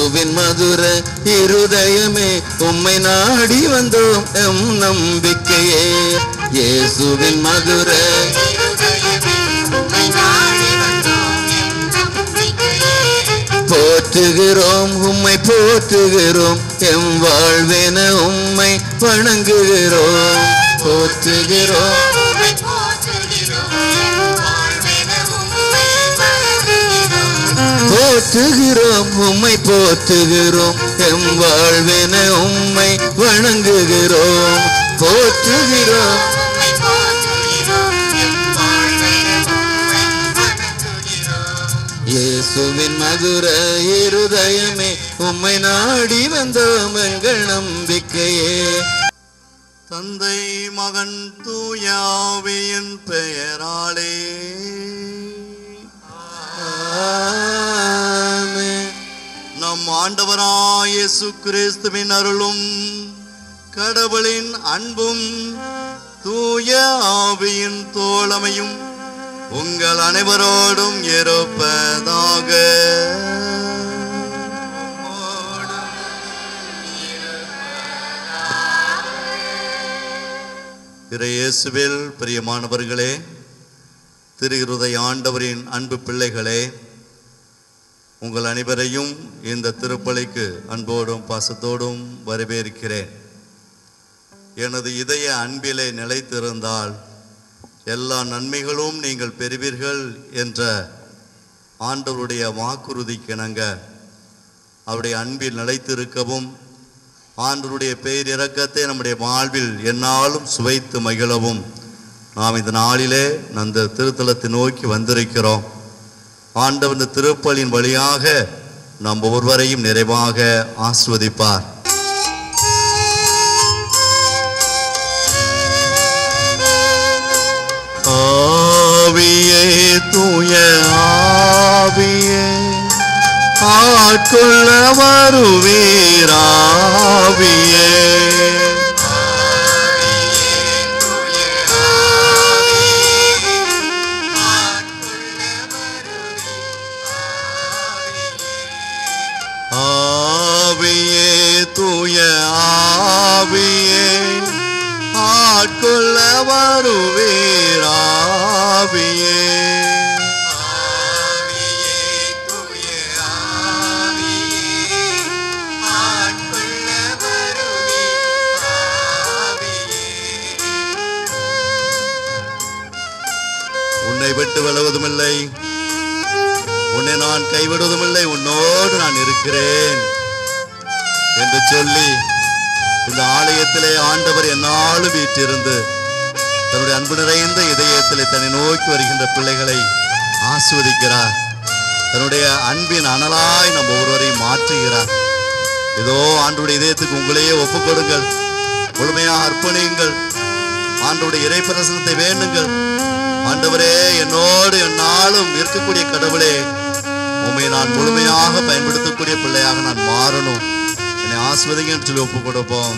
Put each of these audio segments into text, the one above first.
இயேசுவின் மதுர இருதயமே உம்மை நாடி வந்தோம் எம் நம்பிக்கையே இயேசுவின் மதுர போற்றுகிறோம் உம்மை போற்றுகிறோம் எம் வாழ்வென உம்மை வணங்குகிறோம் போற்றுகிறோம் போற்றுகிறோம் உம்மை போற்றுகிறோம் எம் வாழ்வென உம்மை வணங்குகிறோம் போற்றுகிறோம் இயேசுவின் மதுர இருதயமே உம்மை நாடி வந்தோம் எங்கள் நம்பிக்கையே தந்தை மகன் தூயாவியின் பெயராலே ஆமென். நம் ஆண்டவராய் இயேசு கிறிஸ்துவின் அருளும் கடவுளின் அன்பும் தூய ஆவியின் தோழமையும் உங்கள் அனைவரோடும் இருப்பதாக திரு இயேசுவில் பிரியமானவர்களே திரு இருதய ஆண்டவரின் அன்பு பிள்ளைகளே உங்கள் அனைவரையும் இந்த திருப்பலிக்கு அன்போடும் பாசத்தோடும் வரவேற்கிறேன் எனது இதய அன்பிலே நிலைத்திருந்தால் எல்லா நன்மைகளும் நீங்கள் பெறுவீர்கள் என்ற ஆண்டவருடைய வாக்குறுதிக்கிணங்க அவருடைய அன்பில் நிலைத்திருக்கவும் ஆண்டவருடைய பேரிரக்கத்தை நம்முடைய வாழ்வில் எந்நாளும் சுவைத்து மகிழவும் நாம் இந்த நாளிலே அந்த திருத்தலத்தை நோக்கி வந்திருக்கிறோம் ஆண்டவர் இந்த திருப்பலின் வழியாக நம் ஒவ்வொருவரையும் நிறைவாக ஆஸ்வதிப்பார் ஆவியே தூய ஆவியே ஆட்கொள்ள வருவீராவியே ஆவியே தூய ஆவியே ஆட்கொள்ள வருவீராவியே உன்னை விட்டு விலகுவதுமில்லை உன்னை நான் கைவிடுவதுமில்லை உன்னோடு நான் இருக்கிறேன் என்று சொல்லி இந்த ஆலயத்திலே ஆண்டவர் என்னாலும் வீற்றிருந்து தன்னுடைய அன்பு நிறைந்த இதயத்திலே தன்னை நோக்கி வருகின்ற பிள்ளைகளை ஆஸ்வதிக்கிறார் தன்னுடைய அன்பின் அனலாய் நம் ஒவ்வொருவரையும் மாற்றுகிறார் இதோ ஆண்டுடைய இதயத்துக்கு உங்களையே ஒப்புக் கொடுங்கள் முழுமையாக அர்ப்பணியுங்கள் ஆண்டவருடைய இறை பிரசனத்தை வேண்டுங்கள் ஆண்டவரே என்னோடு என்னாலும் இருக்கக்கூடிய கடவுளே உண்மை நான் முழுமையாக பயன்படுத்தக்கூடிய பிள்ளையாக நான் மாறணும் என்னை ஆஸ்வதிங்க என்று சொல்லி ஒப்புக் கொடுப்போம்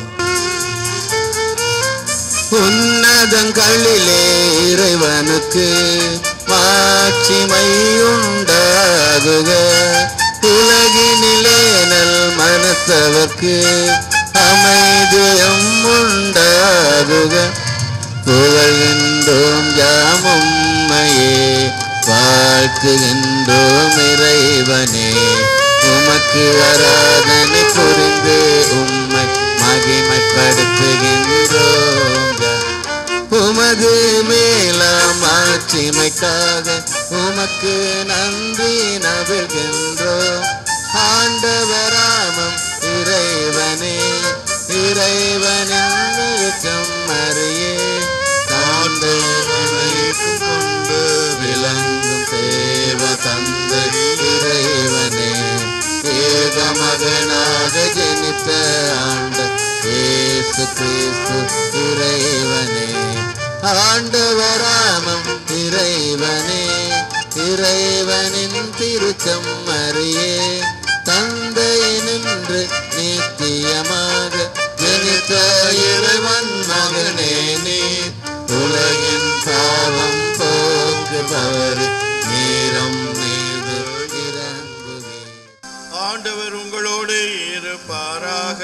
உன்னதங்களிலே இறைவனுக்கு மாட்சிமை உண்டாகுக உலகினிலே நல் மனத்தவர்க்கு அமைதியம் உண்டாகுக புகழ்கின்றோம் யாமும்மையே வாழ்த்துகின்றோம் இறைவனே உமக்கு ஆராதனை புரிந்து உம்மை மகிமைப்படுத்துகின்றோம் உமது மேலாம் ஆட்சிமைக்காக உமக்கு நன்றி நவிழ்கின்றோம் ஆண்டவராமம் இறைவனே இறைவனின் நிறுத்தம் அறியே தாண்டவனை கொண்டு விளங்கும் தேவ தந்தை இறைவனே ஏக மகனாக ஜனித்த ஆண்ட இயேசு கிறிஸ்து இறைவனே ஆண்டவராமம் இறைவனே இறைவனின் திருச்சம் அறியே தந்தை நின்று நித்தியமாக ஜனித்த இறைவன் மகனே நீ உலகின் பாவம் போக்குபவர் நீரம் மீது இறங்குவே ஆண்டவர் உங்களோடு மாறாக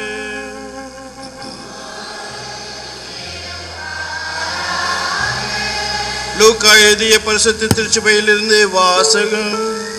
லூக்கா எழுதிய பரிசுத்த திருச்சபையிலிருந்து வாசகம்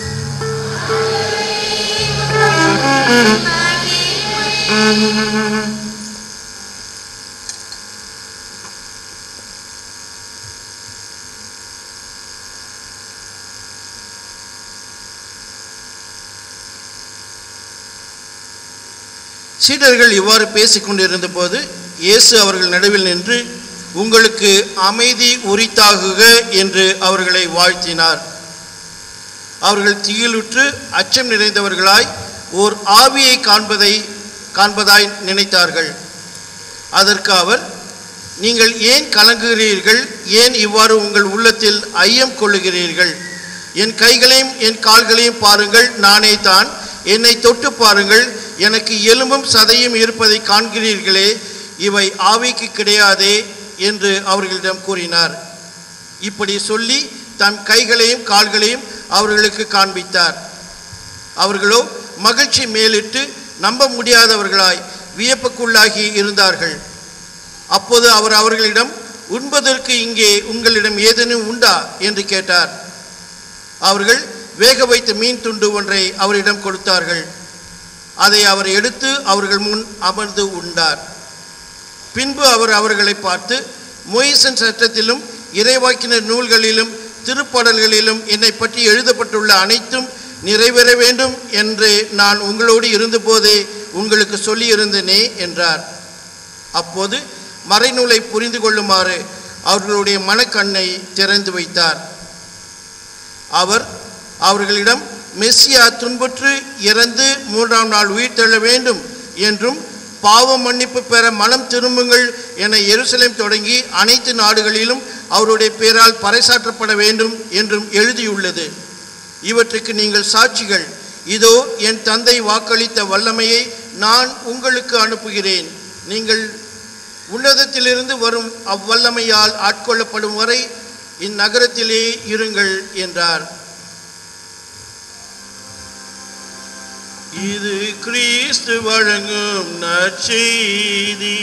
சீடர்கள் இவ்வாறு பேசிக் கொண்டிருந்த போது இயேசு அவர்கள் நடுவில் நின்று உங்களுக்கு அமைதி உரித்தாகுக என்று அவர்களை வாழ்த்தினார் அவர்கள் திகிலுற்று அச்சம் நிறைந்தவர்களாய் ஓர் ஆவியை காண்பதை காண்பதாய் நினைத்தார்கள் அதற்கு அவர் நீங்கள் ஏன் கலங்குகிறீர்கள் ஏன் இவ்வாறு உங்கள் உள்ளத்தில் ஐயம் கொள்ளுகிறீர்கள் என் கைகளையும் என் கால்களையும் பாருங்கள் நானே தான் என்னை தொட்டு பாருங்கள் எனக்கு எலும்பும் சதையும் இருப்பதை காண்கிறீர்களே இவை ஆவிக்கு கிடையாதே என்று அவர்களிடம் கூறினார் இப்படி சொல்லி தன் கைகளையும் கால்களையும் அவர்களுக்கு காண்பித்தார் அவர்களோ மகிழ்ச்சி மேலிட்டு நம்ப முடியாதவர்களாய் வியப்புக்குள்ளாகி இருந்தார்கள் அப்போது அவர் அவர்களிடம் உண்பதற்கு இங்கே உங்களிடம் ஏதேனும் உண்டா என்று கேட்டார் அவர்கள் வேக வைத்த மீன் துண்டு ஒன்றை அவரிடம் கொடுத்தார்கள் அதை அவர் எடுத்து அவர்கள் முன் அமர்ந்து உண்டார் பின்பு அவர் அவர்களை பார்த்து மொய்சன் சட்டத்திலும் இறைவாக்கினர் நூல்களிலும் திருப்பாடல்களிலும் என்னை பற்றி எழுதப்பட்டுள்ள அனைத்தும் நிறைவேற வேண்டும் என்று நான் உங்களோடு இருந்தபோதே உங்களுக்கு சொல்லியிருந்தேனே என்றார் அப்போது மறைநூலை புரிந்து கொள்ளுமாறு அவர்களுடைய மனக்கண்ணை திறந்து வைத்தார் அவர் அவர்களிடம் மெஸ்ஸியா துன்புற்று இறந்து மூன்றாம் நாள் உயிர்த்தெழ வேண்டும் என்றும் பாவ மன்னிப்பு பெற மனம் திரும்புங்கள் என எருசலேம் தொடங்கி அனைத்து நாடுகளிலும் அவருடைய பேரால் பறைசாற்றப்பட வேண்டும் என்றும் எழுதியுள்ளது இவற்றுக்கு நீங்கள் சாட்சிகள் இதோ என் தந்தை வாக்களித்த வல்லமையை நான் உங்களுக்கு அனுப்புகிறேன் நீங்கள் உன்னதத்திலிருந்து வரும் அவ்வல்லமையால் ஆட்கொள்ளப்படும் வரை இந்நகரத்திலே இருங்கள் என்றார் இது கிறிஸ்து வழங்கும் நற்செய்தி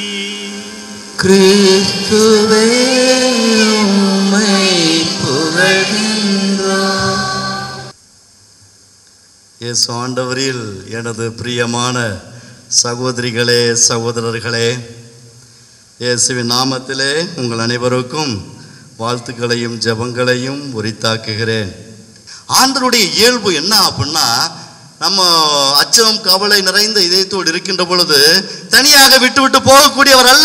கிறிஸ்துவே உம்மை புகழ்கின்றோம் இயேசு ஆண்டவரில் எனது பிரியமான சகோதரிகளே சகோதரர்களே இயேசுவின் நாமத்திலே உங்கள் அனைவருக்கும் வாழ்த்துக்களையும் ஜெபங்களையும் உரித்தாக்குகிறேன் ஆண்டருடைய இயல்பு என்ன அப்படின்னா நம்ம அச்சம் கவலை நிறைந்த இதயத்தோடு இருக்கின்ற பொழுது தனியாக விட்டு விட்டு போகக்கூடியவர் அல்ல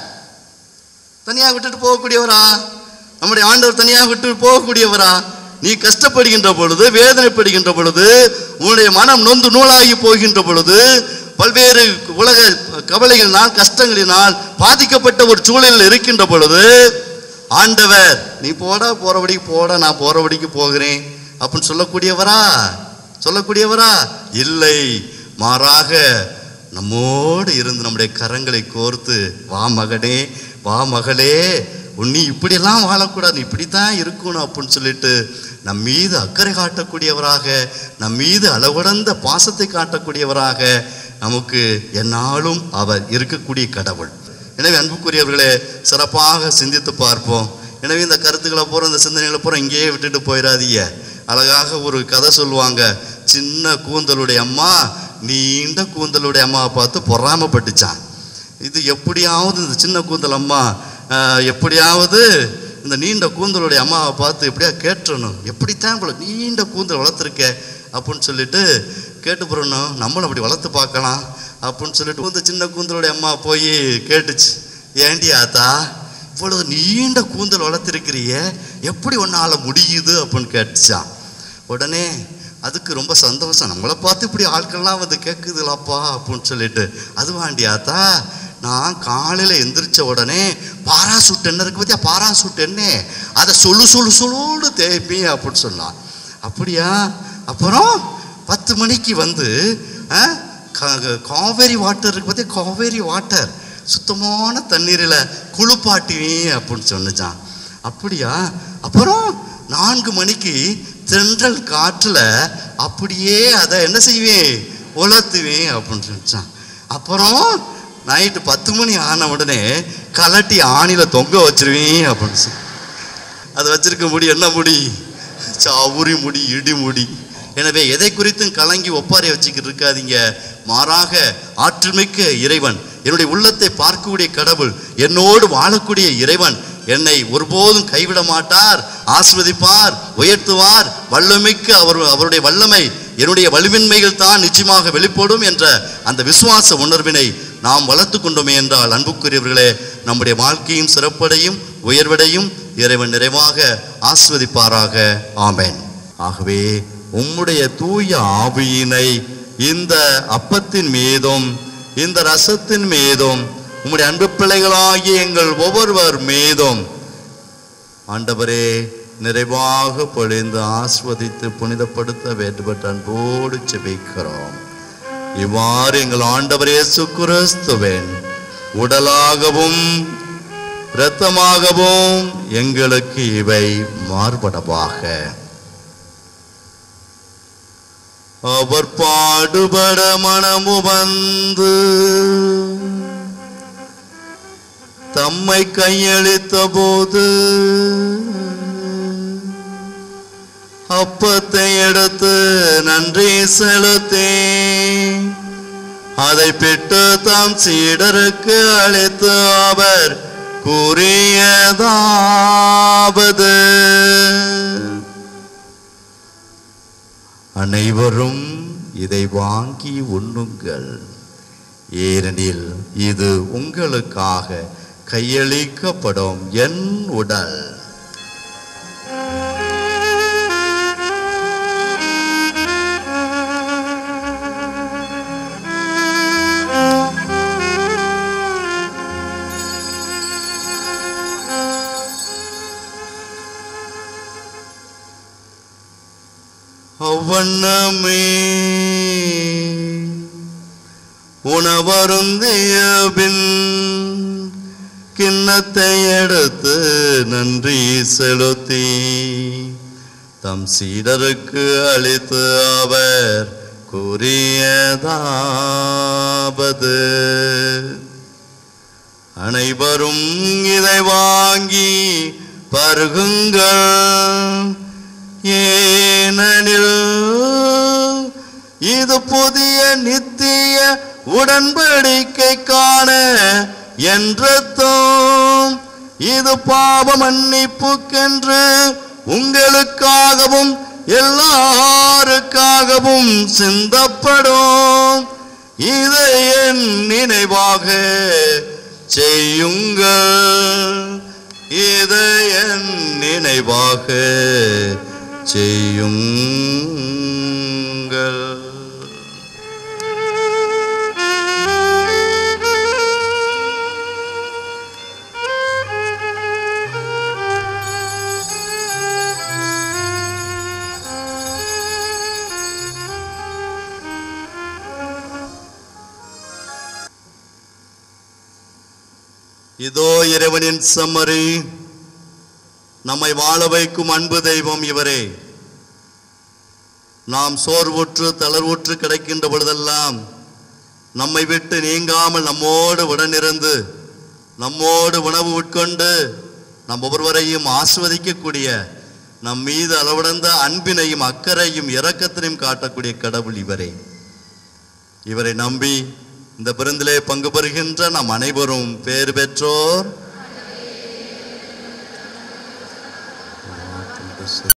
தனியாக விட்டுட்டு போகக்கூடியவரா நம்முடைய ஆண்டவர் தனியாக விட்டு போகக்கூடியவரா நீ கஷ்டப்படுகின்ற பொழுது வேதனைப்படுகின்ற பொழுது உன்னுடைய மனம் நொந்து நூலாகி போகின்ற பொழுது பல்வேறு உலக கவலைகளினால் கஷ்டங்களினால் பாதிக்கப்பட்ட ஒரு சூழலில் இருக்கின்ற பொழுது ஆண்டவர் நீ போடா போறபடிக்கு போடா நான் போறபடிக்கு போகிறேன் அப்படின்னு சொல்லக்கூடியவரா சொல்லக்கூடியவரா இல்லை மாறாக நம்மோடு இருந்து நம்முடைய கரங்களை கோர்த்து வா மகனே வா மகளே உன்னி இப்படியெல்லாம் வாழக்கூடாது நீ இப்படித்தான் இருக்கணும் அப்படின்னு சொல்லிட்டு நம் மீது அக்கறை காட்டக்கூடியவராக நம் மீது அளவுடந்த பாசத்தை காட்டக்கூடியவராக நமக்கு எந்நாளும் அவர் இருக்கக்கூடிய கடவுள் எனவே அன்புக்குரியவர்களே சிறப்பாக சிந்தித்து பார்ப்போம் எனவே இந்த கருத்துக்களை பூரா இந்த சிந்தனைகளை பூரா இங்கேயே விட்டுட்டு போயிடாதீங்க அழகாக ஒரு கதை சொல்லுவாங்க சின்ன கூந்தலுடைய அம்மா நீண்ட கூந்தலுடைய அம்மாவை பார்த்து பொறாமப்பட்டுச்சான் இது எப்படியாவது இந்த சின்ன கூந்தல் அம்மா ஆஹ், எப்படியாவது இந்த நீண்ட கூந்தலுடைய அம்மாவை பார்த்து எப்படியா கேட்டுறணும் எப்படித்தான் இவ்வளோ நீண்ட கூந்தல் வளர்த்துருக்க அப்படின்னு சொல்லிட்டு கேட்டு போறணும் நம்மளும் அப்படி வளர்த்து பார்க்கலாம் அப்படின்னு சொல்லிட்டு இந்த சின்ன கூந்தலுடைய அம்மா போய் கேட்டுச்சு ஏண்டி ஆத்தா இவ்வளவு நீண்ட கூந்தல் வளர்த்துருக்கிறியே எப்படி உன்னால முடியுது அப்படின்னு கேட்டுச்சான் உடனே அதுக்கு ரொம்ப சந்தோஷம் நம்மளை பார்த்து இப்படி ஆட்கள்லாம் வந்து கேட்குதுலாப்பா அப்படின்னு சொல்லிட்டு அது வாண்டியாத்தா நான் காலையில் எந்திரிச்ச உடனே பாராசூட் என்ன இருக்கு பார்த்தியா பாராசூட் என்ன அதை சொல்லு சொல்லு சொல்லுன்னு தேய்ப்பேன் அப்படின்னு சொன்னான் அப்படியா அப்புறம் பத்து மணிக்கு வந்து ஆ, கா- காவேரி வாட்டர் இருக்கு பார்த்தியா காவேரி வாட்டர் சுத்தமான தண்ணீரில் குளிப்பாட்டுவேன் அப்படின்னு சொன்னிச்சான் அப்படியா அப்புறம் நான்கு மணிக்கு தென்றல் காற்றுல அப்படியே அதை என்ன செய்வேன் உலர்த்துவேன் அப்படின்னு சொல்லிச்சான் அப்புறம் நைட்டு பத்து மணி ஆன உடனே கலட்டி ஆணில தொங்க வச்சிருவேன் அப்படின்னு சொல்லி அது வச்சிருக்க முடி என்ன முடி சவுரி முடி இடி முடி எனவே எதை குறித்தும் கலங்கி ஒப்பாரை வச்சுக்கிட்டு இருக்காதீங்க மாறாக ஆற்றல்மிக்க இறைவன் என்னுடைய உள்ளத்தை பார்க்கக்கூடிய கடவுள் என்னோடு வாழக்கூடிய இறைவன் என்னை ஒருபோதும் கைவிட மாட்டார் ஆஸ்வதிப்பார் உயர்த்துவார் வல்லமைக்கு அவர் அவருடைய வல்லமை என்னுடைய வலிமின்மைகள் தான் நிச்சயமாக வெளிப்படும் என்ற அந்த விசுவாச உணர்வினை நாம் வளர்த்து கொண்டோமே என்றால் அன்புக்குரியவர்களே நம்முடைய வாழ்க்கையும் சிறப்படையும் உயர்வடையும் இறைவன் நிறைவாக ஆஸ்வதிப்பாராக ஆமென் ஆகவே உம்முடைய தூய ஆவியினை இந்த அப்பத்தின் மீதும் இந்த ரசத்தின் மீதும் உம்முடைய அன்பு பிள்ளைகளாகிய எங்கள் ஒவ்வொருவர் மீதும் ஆண்டவரே நிறைவாக பொழிந்து ஆஸ்வதித்து புனிதப்படுத்த வேண்டுபட்ட அன்போடு செபிக்கிறோம் இவ்வாறு எங்கள் ஆண்டவர் இயேசு கிறிஸ்துவின் உடலாகவும் இரத்தமாகவும் எங்களுக்கு இவை மாறுபடவாக அவர் பாடுபட மனமு வந்து தம்மை கையளித்த போது அப்பத்தை எடுத்து நன்றி செலுத்தி அதை பெற்று தாம் சீடருக்கு அளித்து அவர் கூறியதாவது அனைவரும் இதை வாங்கி உண்ணுங்கள் ஏனெனில் இது உங்களுக்காக கையளிக்கப்படும் என் உடல் அவ்வண்ணமே உணவருந்திய பின் கிண்ணத்தை எடுத்து நன்றி செலுத்தி தம் சீடருக்கு அளித்து அவர் கூறியதாவது அனைவரும் இதை வாங்கி பருகுங்கள் ஏனெனில் இது புதிய நித்திய உடன்படிக்கைக்கான என்றும் இது பாவ மன்னிப்புக்கென்று உங்களுக்காகவும் எல்லாருக்காகவும் சிந்தப்படும் இதை என் நினைவாக செய்யுங்கள் இதை என் நினைவாக செய்யுங்கள் இதோ இறைவனின் சம்மரி நம்மை வாழ வைக்கும் அன்பு தெய்வம் இவரே நாம் சோர்வுற்று தளர்வுற்று கிடைக்கின்ற பொழுதெல்லாம் நம்மை விட்டு நீங்காமல் நம்மோடு உடனிருந்து நம்மோடு உணவு உட்கொண்டு நம் ஒவ்வொருவரையும் ஆஸ்வதிக்கக்கூடிய நம் மீது அளவிடந்த அன்பினையும் அக்கறையும் இரக்கத்தினையும் காட்டக்கூடிய கடவுள் இவரே இவரை நம்பி இந்த விருந்திலே பங்கு பெறுகின்ற நாம் அனைவரும் பேறு பெற்றோர்